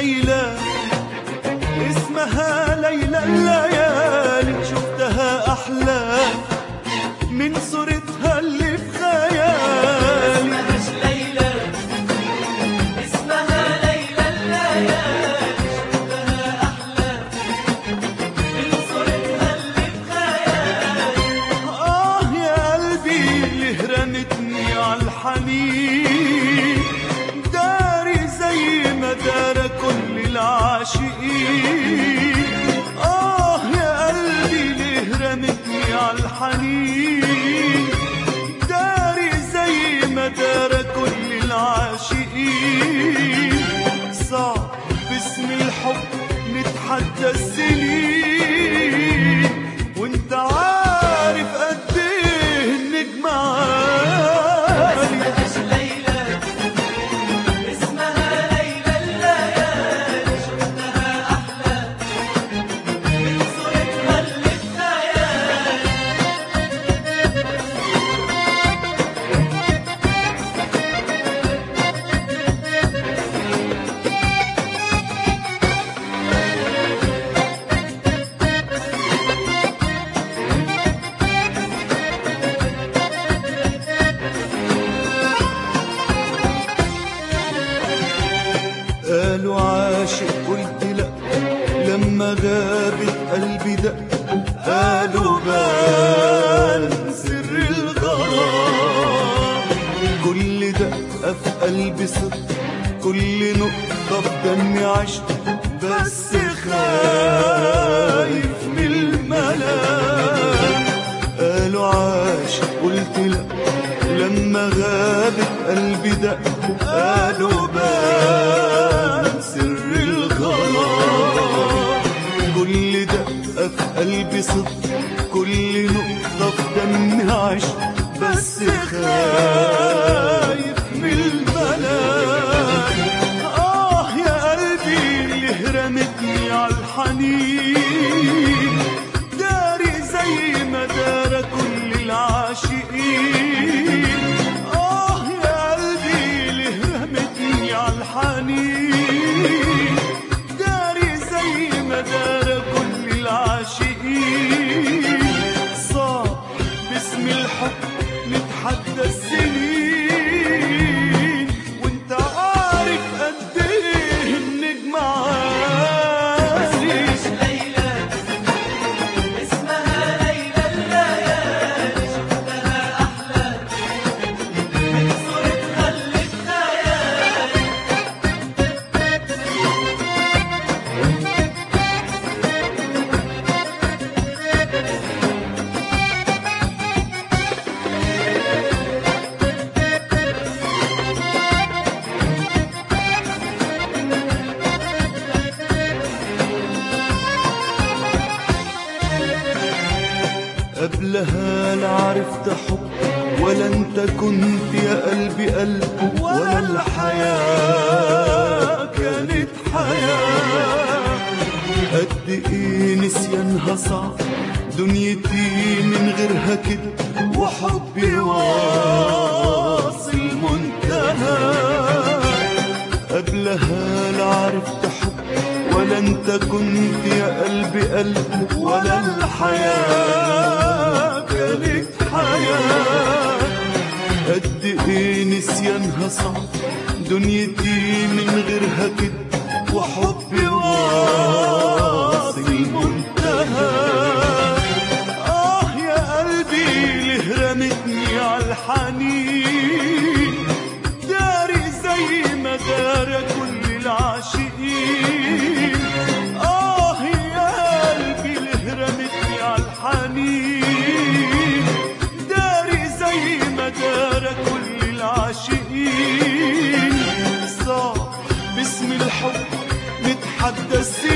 ليلى اسمها ليلى الليالي شفتها أحلى من صورتها اللي في خيالي اسمهاش ليلى اسمها ليلى الليالي شفتها أحلى من صورتها اللي في خيالي آه يا قلبي اللي رمتني على الحنين داري زي ما دار كل العاشقين آه يا قلبي اللي رمتني على الحنين داري زي ما دار كل العاشقين صعب باسم الحب نتحدى السنين وانت عارف قد ايه النجم عالي اسمهاش ليلى اسمها ليلى الليالي شفتها أحلى من صورتها اللي في خيالي قالوا عاشق قلت لا لما غابت قلبي دق قالوا بان سر الغرام كل دقة في قلبي صدق كل نقطة في دمي عشق بس خايف من الملام قالوا عاشق قلت لا لما غابت قلبي دق قالوا بان سر الغرام كل دقة في قلبي صدق كل نقطة في دمي عشق بس خايف من الملام آه يا قلبي اللي رمتني على الحنين داري زي ما دار كل العاشقين آه يا قلبي اللي رمتني على الحنين داري زي ما دار كل العاشقين صعب باسم الحب نتحدى السنين وانت عارف قد ايه النجم عالي اسمهاش ليلى اسمها ليلى الليالي شفتها أحلى من صورتها اللي في خيالي قبلها لا عرفت حب ولا انت كنت يا قلبي قلب ولا الحياة كانت حياة قد ايه نسيانها صعب دنيتي من غيرها كده وحبي واصل منتهى قبلها لا عرفت حب ولا انت كنت يا قلبي قلب ولا الحياة كانت حياة قد ايه نسيانها صعب دنيتي من غيرها كده وحبي واصل منتهى آه يا قلبي ليه رمتني على الحنين داري زي ما دار كل العاشقين آه يا قلبي ليه رمتني على الحنين داري زي ما دار كل العاشقين صعب باسم الحب نتحدى السنين